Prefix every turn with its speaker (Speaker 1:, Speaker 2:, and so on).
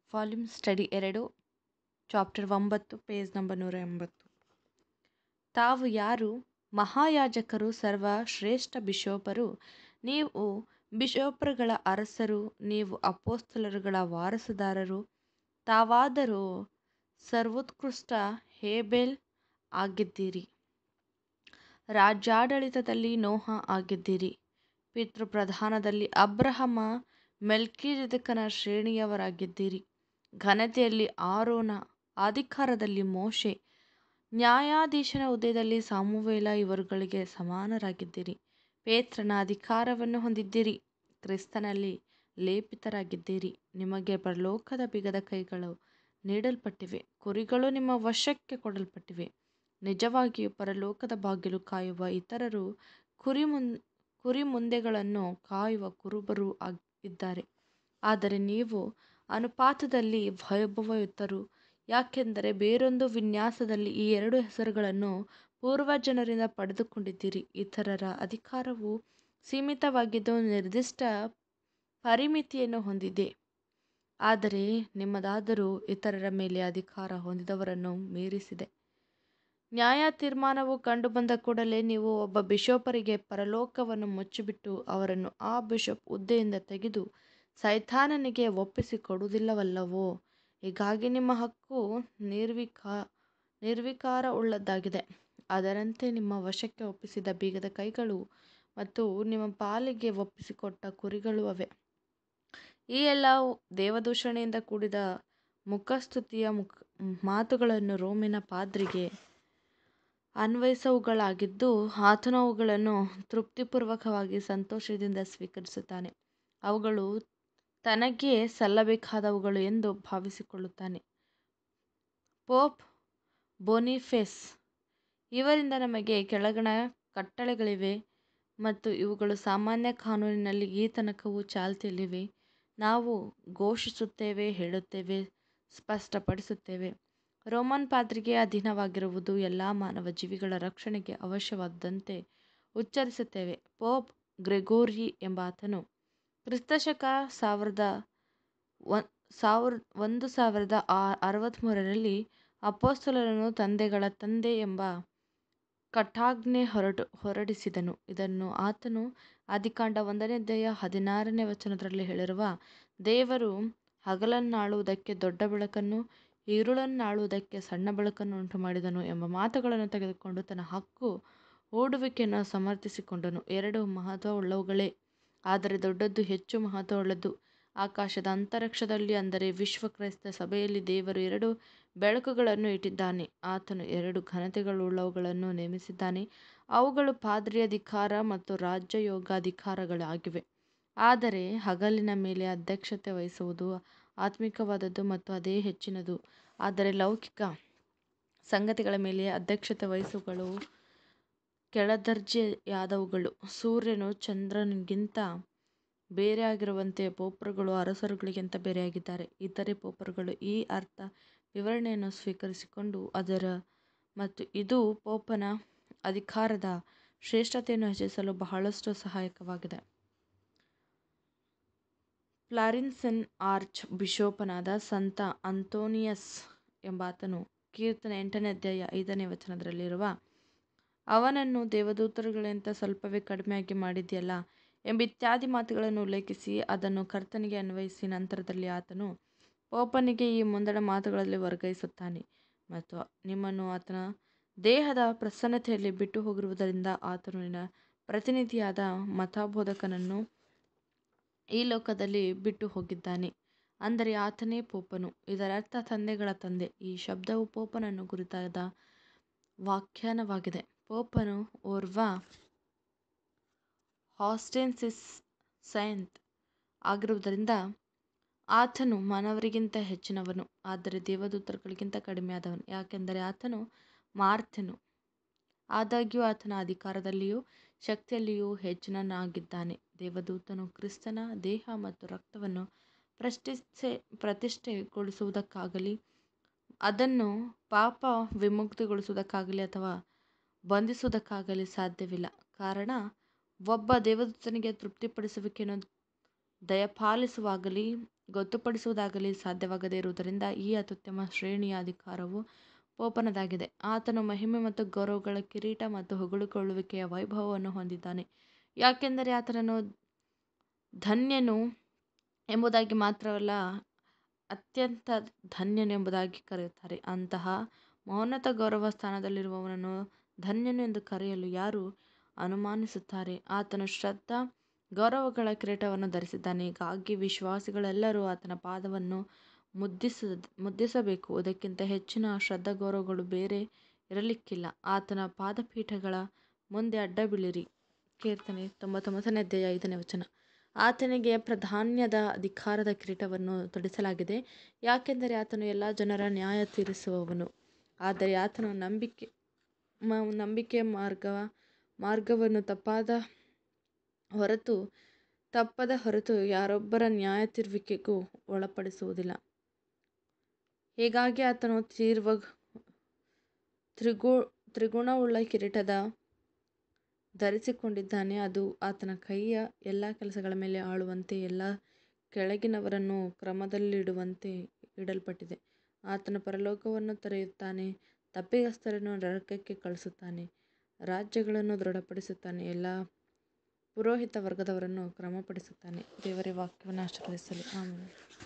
Speaker 1: volume study ಎರಡು chapter ಒಂಬತ್ತು page number ನೂರ ಎಂಬತ್ತು ತಾವು ಯಾರು ಮಹಾಯಾಜಕರು ಸರ್ವಶ್ರೇಷ್ಠ ಬಿಷೋಪರು ನೀವು ಬಿಷೋಪರುಗಳ ಅರಸರು ನೀವು ಅಪೊಸ್ತಲರುಗಳ ವಾರಸುದಾರರು ತಾವಾದರೋ ಸರ್ವೋತ್ಕೃಷ್ಟ ಹೇಬೆಲ್ ಆಗಿದ್ದೀರಿ ರಾಜ್ಯಾಡಳಿತದಲ್ಲಿ ನೋಹ ಆಗಿದ್ದೀರಿ ಪಿತೃಪ್ರಧಾನದಲ್ಲಿ ಅಬ್ರಹಮ ಮೆಲ್ಕಿಜೆದೆಕನ ಶ್ರೇಣಿಯವರಾಗಿದ್ದೀರಿ ಘನತೆಯಲ್ಲಿ ಆರೋನ ಅಧಿಕಾರದಲ್ಲಿ ಮೋಶೆ ನ್ಯಾಯಾಧೀಶನ ಹುದ್ದೆಯಲ್ಲಿ ಸಾಮುವೇಲ ಇವರುಗಳಿಗೆ ಸಮಾನರಾಗಿದ್ದೀರಿ ಪೇತ್ರನ ಅಧಿಕಾರವನ್ನು ಹೊಂದಿದ್ದೀರಿ ಕ್ರಿಸ್ತನಲ್ಲಿ ಲೇಪಿತರಾಗಿದ್ದೀರಿ ನಿಮಗೆ ಪರಲೋಕದ ಬೀಗದ ಕೈಗಳು ನೀಡಲ್ಪಟ್ಟಿವೆ ಕುರಿಗಳು ನಿಮ್ಮ ವಶಕ್ಕೆ ಕೊಡಲ್ಪಟ್ಟಿವೆ ನಿಜವಾಗಿಯೂ ಪರಲೋಕದ ಬಾಗಿಲು ಕಾಯುವ ಇತರರು ಕುರಿ ಮುನ್ ಕುರಿಮುಂದೆಗಳನ್ನು ಕಾಯುವ ಕುರುಬರು ಇದ್ದಾರೆ ಆದರೆ ನೀವು ಅನುಪಾತದಲ್ಲಿ ವೈಭವಯುತರು ಯಾಕೆಂದರೆ ಬೇರೊಂದು ವಿನ್ಯಾಸದಲ್ಲಿ ಈ ಎರಡು ಹೆಸರುಗಳನ್ನು ಪೂರ್ವಜನರಿಂದ ಪಡೆದುಕೊಂಡಿದ್ದೀರಿ ಇತರರ ಅಧಿಕಾರವು ಸೀಮಿತವಾಗಿದ್ದು ನಿರ್ದಿಷ್ಟ ಪರಿಮಿತಿಯನ್ನು ಹೊಂದಿದೆ ಆದರೆ ನಿಮ್ಮದಾದರೂ ಇತರರ ಮೇಲೆ ಅಧಿಕಾರ ಹೊಂದಿದವರನ್ನು ಮೀರಿಸಿದೆ ನ್ಯಾಯ ತೀರ್ಮಾನವು ಕಂಡುಬಂದ ಕೂಡಲೇ ನೀವು ಒಬ್ಬ ಬಿಷೋಪರಿಗೆ ಪರಲೋಕವನ್ನು ಮುಚ್ಚಿಬಿಟ್ಟು ಅವರನ್ನು ಆ ಬಿಷಪ್ ಹುದ್ದೆಯಿಂದ ತೆಗೆದು ಸೈತಾನನಿಗೆ ಒಪ್ಪಿಸಿಕೊಡುವುದಿಲ್ಲವಲ್ಲವೋ ಹೀಗಾಗಿ ನಿಮ್ಮ ಹಕ್ಕು ನಿರ್ವಿಕಾ ನಿರ್ವಿಕಾರವುಳ್ಳದ್ದಾಗಿದೆ ಅದರಂತೆ ನಿಮ್ಮ ವಶಕ್ಕೆ ಒಪ್ಪಿಸಿದ ಬೀಗದ ಕೈಗಳು ಮತ್ತು ನಿಮ್ಮ ಪಾಲಿಗೆ ಒಪ್ಪಿಸಿಕೊಟ್ಟ ಕುರಿಗಳು ಅವೇ ಈ ಎಲ್ಲ ದೇವದೂಷಣೆಯಿಂದ ಕೂಡಿದ ಮುಖಸ್ತುತಿಯ ಮುಖ ಮಾತುಗಳನ್ನು ರೋಮಿನ ಪಾದ್ರಿಗೆ ಅನ್ವಯಿಸುವವುಗಳಾಗಿದ್ದು ಆತನು ಅವುಗಳನ್ನು ತೃಪ್ತಿಪೂರ್ವಕವಾಗಿ ಸಂತೋಷದಿಂದ ಸ್ವೀಕರಿಸುತ್ತಾನೆ ಅವುಗಳು ತನಗೇ ಸಲ್ಲಬೇಕಾದವುಗಳು ಎಂದು ಭಾವಿಸಿಕೊಳ್ಳುತ್ತಾನೆ ಪೋಪ್ ಬೊನಿಫೇಸ್ ಇವರಿಂದ ನಮಗೆ ಕೆಳಗಣ ಕಟ್ಟಳೆಗಳಿವೆ ಮತ್ತು ಇವುಗಳು ಸಾಮಾನ್ಯ ಕಾನೂನಿನಲ್ಲಿ ಈ ತನಕವೂ ಚಾಲ್ತಿಯಲ್ಲಿವೆ ನಾವು ಘೋಷಿಸುತ್ತೇವೆ ಹೇಳುತ್ತೇವೆ ಸ್ಪಷ್ಟಪಡಿಸುತ್ತೇವೆ ರೋಮನ್ ಪಾದ್ರಿಗೆ ಅಧೀನವಾಗಿರುವುದು ಎಲ್ಲ ಮಾನವ ಜೀವಿಗಳ ರಕ್ಷಣೆಗೆ ಅವಶ್ಯವಾದಂತೆ ಉಚ್ಚರಿಸುತ್ತೇವೆ ಪೋಪ್ ಗ್ರೆಗೋರಿ ಎಂಬಾತನು ಕ್ರಿಸ್ತಶಕ ಸಾವಿರದ ಸಾವಿರ ಒಂದು ಸಾವಿರದ ಅರವತ್ತ್ಮೂರರಲ್ಲಿ ಅಪೊಸ್ತಲರನ್ನು ತಂದೆಗಳ ತಂದೆ ಎಂಬ ಕಟಾಜ್ಞೆ ಹೊರಟು ಹೊರಡಿಸಿದನು ಇದನ್ನು ಆತನು ಆದಿಕಾಂಡ ಒಂದನೇ ಅಧ್ಯಾಯ ಹದಿನಾರನೇ ವಚನದಲ್ಲಿ ಹೇಳಿರುವ ದೇವರು ಹಗಲನ್ನಾಳುವುದಕ್ಕೆ ದೊಡ್ಡ ಬೆಳಕನ್ನು ഇരുಳನ್ನಾಳುವುದಕ್ಕೆ ಸಣ್ಣ ಬೆಳಕನ್ನು ಉಂಟು ಮಾಡಿದನು ಎಂಬ ಮಾತುಗಳನ್ನು ತೆಗೆದುಕೊಂಡು ತನ್ನ ಹಕ್ಕು ಹೂಡುವಿಕೆಯನ್ನು ಸಮರ್ಥಿಸಿಕೊಂಡನು ಎರಡು ಮಹತ್ವವುಳ್ಳವುಗಳೇ ಆದರೆ ದೊಡ್ಡದ್ದು ಹೆಚ್ಚು ಮಹತ್ವವುಳ್ಳದ್ದು ಆಕಾಶದ ಅಂತರಿಕ್ಷದಲ್ಲಿ ಅಂದರೆ ವಿಶ್ವ ಕ್ರೈಸ್ತ ಸಭೆಯಲ್ಲಿ ದೇವರು ಎರಡು ಬೆಳಕುಗಳನ್ನು ಇಟ್ಟಿದ್ದಾನೆ ಆತನು ಎರಡು ಘನತೆಗಳುಳ್ಳವುಗಳನ್ನು ನೇಮಿಸಿದ್ದಾನೆ ಅವುಗಳು ಪಾದ್ರಿ ಅಧಿಕಾರ ಮತ್ತು ರಾಜ್ಯಯೋಗಾಧಿಕಾರಗಳಾಗಿವೆ ಆದರೆ ಹಗಲಿನ ಮೇಲೆ ಅಧ್ಯಕ್ಷತೆ ವಹಿಸುವುದು ಆತ್ಮಿಕವಾದದ್ದು ಮತ್ತು ಅದೇ ಹೆಚ್ಚಿನದು ಆದರೆ ಲೌಕಿಕ ಸಂಗತಿಗಳ ಮೇಲೆ ಅಧ್ಯಕ್ಷತೆ ವಹಿಸುವವುಗಳು ಕೆಳದರ್ಜೆಯಾದವುಗಳು ಸೂರ್ಯನು ಚಂದ್ರನಿಗಿಂತ ಬೇರೆಯಾಗಿರುವಂತೆ ಪೋಪರುಗಳು ಅರಸರುಗಳಿಗಿಂತ ಬೇರೆಯಾಗಿದ್ದಾರೆ ಇತರೆ ಪೋಪರುಗಳು ಈ ಅರ್ಥ ವಿವರಣೆಯನ್ನು ಸ್ವೀಕರಿಸಿಕೊಂಡು ಅದರ ಮತ್ತು ಇದು ಪೋಪನ ಅಧಿಕಾರದ ಶ್ರೇಷ್ಠತೆಯನ್ನು ಹೆಚ್ಚಿಸಲು ಬಹಳಷ್ಟು ಸಹಾಯಕವಾಗಿದೆ ಫ್ಲಾರಿನ್ಸನ್ ಆರ್ಚ್ ಬಿಷೋಪನಾದ ಸಂತ ಅಂತೋನಿಯಸ್ ಎಂಬಾತನು ಕೀರ್ತನೆ ಎಂಟನೇ ಅಧ್ಯಾಯ ಐದನೇ ವಚನದಲ್ಲಿರುವ ಅವನನ್ನು ದೇವದೂತರುಗಳಿಗಿಂತ ಸ್ವಲ್ಪವೇ ಕಡಿಮೆಯಾಗಿ ಮಾಡಿದ್ಯಲ್ಲ ಎಂಬಿತ್ಯಾದಿ ಮಾತುಗಳನ್ನು ಉಲ್ಲೇಖಿಸಿ ಅದನ್ನು ಕರ್ತನಿಗೆ ಅನ್ವಯಿಸಿ ನಂತರದಲ್ಲಿ ಆತನು ಪೋಪನಿಗೆ ಈ ಮುಂದಣ ಮಾತುಗಳಲ್ಲಿ ವರ್ಗಾಯಿಸುತ್ತಾನೆ ಮತ್ತು ನಿಮ್ಮನ್ನು ಆತನ ದೇಹದ ಪ್ರಸನ್ನತೆಯಲ್ಲಿ ಬಿಟ್ಟು ಹೋಗಿರುವುದರಿಂದ ಆತನು ನಿನ್ನ ಪ್ರತಿನಿಧಿಯಾದ ಮತಬೋಧಕನನ್ನು ಈ ಲೋಕದಲ್ಲಿ ಬಿಟ್ಟು ಹೋಗಿದ್ದಾನೆ ಅಂದರೆ ಆತನೇ ಪೋಪನು ಇದರರ್ಥ ತಂದೆಗಳ ತಂದೆ ಈ ಶಬ್ದವು ಪೋಪನನ್ನು ಕುರಿತಾದ ವ್ಯಾಖ್ಯಾನವಾಗಿದೆ ಪೋಪನು ಓರ್ವ ಹಾಸ್ಟೆನ್ಸಿಸ್ ಸೈಂಟ್ ಆಗಿರುವುದರಿಂದ ಆತನು ಮಾನವರಿಗಿಂತ ಹೆಚ್ಚಿನವನು ಆದರೆ ದೇವದೂತರುಗಳಿಗಿಂತ ಕಡಿಮೆಯಾದವನು ಯಾಕೆಂದರೆ ಆತನು ಮಾರ್ಥನು ಆದಾಗ್ಯೂ ಆತನ ಅಧಿಕಾರದಲ್ಲಿಯೂ ಶಕ್ತಿಯಲ್ಲಿಯೂ ಹೆಚ್ಚಿನವನಾಗಿದ್ದಾನೆ ದೇವದೂತನು ಕ್ರಿಸ್ತನ ದೇಹ ಮತ್ತು ರಕ್ತವನ್ನು ಪ್ರತಿಷ್ಠೆ ಪ್ರತಿಷ್ಠೆಗೊಳಿಸುವುದಕ್ಕಾಗಲಿ ಅದನ್ನು ಪಾಪ ವಿಮುಕ್ತಿಗೊಳಿಸುವುದಕ್ಕಾಗಲಿ ಅಥವಾ ಬಂಧಿಸುವುದಕ್ಕಾಗಲಿ ಸಾಧ್ಯವಿಲ್ಲ ಕಾರಣ ಒಬ್ಬ ದೇವದೂತನಿಗೆ ತೃಪ್ತಿಪಡಿಸುವಿಕೆಯನ್ನು ದಯಪಾಲಿಸುವಾಗಲಿ ಗೊತ್ತುಪಡಿಸುವುದಾಗಲಿ ಸಾಧ್ಯವಾಗದೇ ಇರುವುದರಿಂದ ಈ ಅತ್ಯುತ್ತಮ ಶ್ರೇಣಿಯ ಅಧಿಕಾರವು ಪೋಪನದಾಗಿದೆ ಆತನು ಮಹಿಮೆ ಮತ್ತು ಗೌರವಗಳ ಕಿರೀಟ ಮತ್ತು ಹೊಗಳಿಕೊಳ್ಳುವಿಕೆಯ ವೈಭವವನ್ನು ಹೊಂದಿದ್ದಾನೆ ಯಾಕೆಂದರೆ ಆತನನ್ನು ಧನ್ಯನು ಎಂಬುದಾಗಿ ಮಾತ್ರವಲ್ಲ ಅತ್ಯಂತ ಧನ್ಯನು ಎಂಬುದಾಗಿ ಕರೆಯುತ್ತಾರೆ ಅಂತಹ ಮಹೋನ್ನತ ಗೌರವ ಸ್ಥಾನದಲ್ಲಿರುವವನನ್ನು ಧನ್ಯನು ಎಂದು ಕರೆಯಲು ಯಾರು ಅನುಮಾನಿಸುತ್ತಾರೆ ಆತನು ಶ್ರದ್ಧಾ ಗೌರವಗಳ ಕಿರೀಟವನ್ನು ಧರಿಸಿದ್ದಾನೆ ಹೀಗಾಗಿ ವಿಶ್ವಾಸಿಗಳೆಲ್ಲರೂ ಆತನ ಪಾದವನ್ನು ಮುದ್ದಿಸ ಮುದ್ದಿಸಬೇಕು ಇದಕ್ಕಿಂತ ಹೆಚ್ಚಿನ ಶ್ರದ್ಧಾ ಗೌರವಗಳು ಬೇರೆ ಇರಲಿಕ್ಕಿಲ್ಲ ಆತನ ಪಾದಪೀಠಗಳ ಮುಂದೆ ಅಡ್ಡ ಬೀಳಿರಿ ಕೀರ್ತನೆ ತೊಂಬತ್ತೊಂಬತ್ತನೇ ಅಧ್ಯಾಯ ಐದನೇ ವಚನ ಆತನಿಗೆ ಪ್ರಾಧಾನ್ಯದ ಅಧಿಕಾರದ ಕಿರೀಟವನ್ನು ತೊಡಿಸಲಾಗಿದೆ ಯಾಕೆಂದರೆ ಆತನು ಎಲ್ಲ ಜನರ ನ್ಯಾಯ ತೀರಿಸುವವನು ಆದರೆ ಆತನು ನಂಬಿಕೆ ಮ ನಂಬಿಕೆ ಮಾರ್ಗ ಮಾರ್ಗವನ್ನು ತಪ್ಪಾದ ಹೊರತು ತಪ್ಪದ ಹೊರತು ಯಾರೊಬ್ಬರ ನ್ಯಾಯ ತೀರುವಿಕೆಗೂ ಒಳಪಡಿಸುವುದಿಲ್ಲ ಹೀಗಾಗಿ ಆತನು ತೀರ್ವ ತ್ರಿಗು ತ್ರಿಗುಣವುಳ್ಳ ಕಿರೀಟದ ಧರಿಸಿಕೊಂಡಿದ್ದಾನೆ ಅದು ಆತನ ಕೈಯ ಎಲ್ಲ ಕೆಲಸಗಳ ಮೇಲೆ ಆಳುವಂತೆ ಎಲ್ಲ ಕೆಳಗಿನವರನ್ನು ಕ್ರಮದಲ್ಲಿಡುವಂತೆ ಇಡಲ್ಪಟ್ಟಿದೆ ಆತನು ಪರಲೋಕವನ್ನು ತೆರೆಯುತ್ತಾನೆ ತಪ್ಪಿತಸ್ಥರನ್ನು ನರಕಕ್ಕೆ ಕಳುಹಿಸುತ್ತಾನೆ ರಾಜ್ಯಗಳನ್ನು ದೃಢಪಡಿಸುತ್ತಾನೆ ಎಲ್ಲ ಪುರೋಹಿತ ವರ್ಗದವರನ್ನು ಕ್ರಮಪಡಿಸುತ್ತಾನೆ ದೇವರೇ ವಾಕ್ಯವನ್ನು ಆಶೀರ್ವದಿಸಲಿ ಆಮೇಲೆ